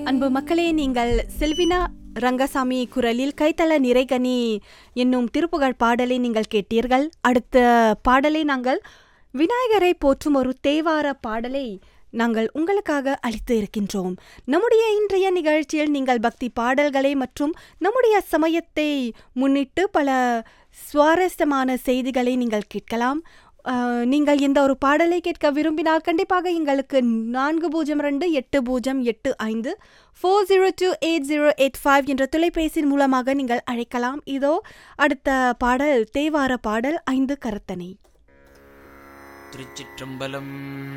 அன்பு மக்களே நீங்கள் செல்வினா ரங்கசாமி குரலில் கைத்தல நிறைகனி என்னும் திருப்புகழ் பாடலை நீங்கள் கேட்டீர்கள் அடுத்த பாடலை நாங்கள் விநாயகரை போற்றும் ஒரு தேவார பாடலை நாங்கள் உங்களுக்காக அளித்து இருக்கின்றோம் நம்முடைய இன்றைய நிகழ்ச்சியில் நீங்கள் பக்தி பாடல்களை மற்றும் நம்முடைய சமயத்தை முன்னிட்டு பல சுவாரஸ்யமான செய்திகளை நீங்கள் கேட்கலாம் அஹ், நீங்கள் இந்த ஒரு பாடலை கேட்க விரும்பினால் கண்டிப்பாக எங்களுக்கு நான்கு பூஜ்ஜியம் ரெண்டு எட்டு பூஜ்ஜியம் எட்டு ஐந்து four zero two eight zero eight five என்ற தொலைபேசியின் மூலமாக நீங்கள் அழைக்கலாம் இதோ அடுத்த பாடல் தேவார பாடல் ஐந்து கரத்தனை திருச்சிற்றம்பலம்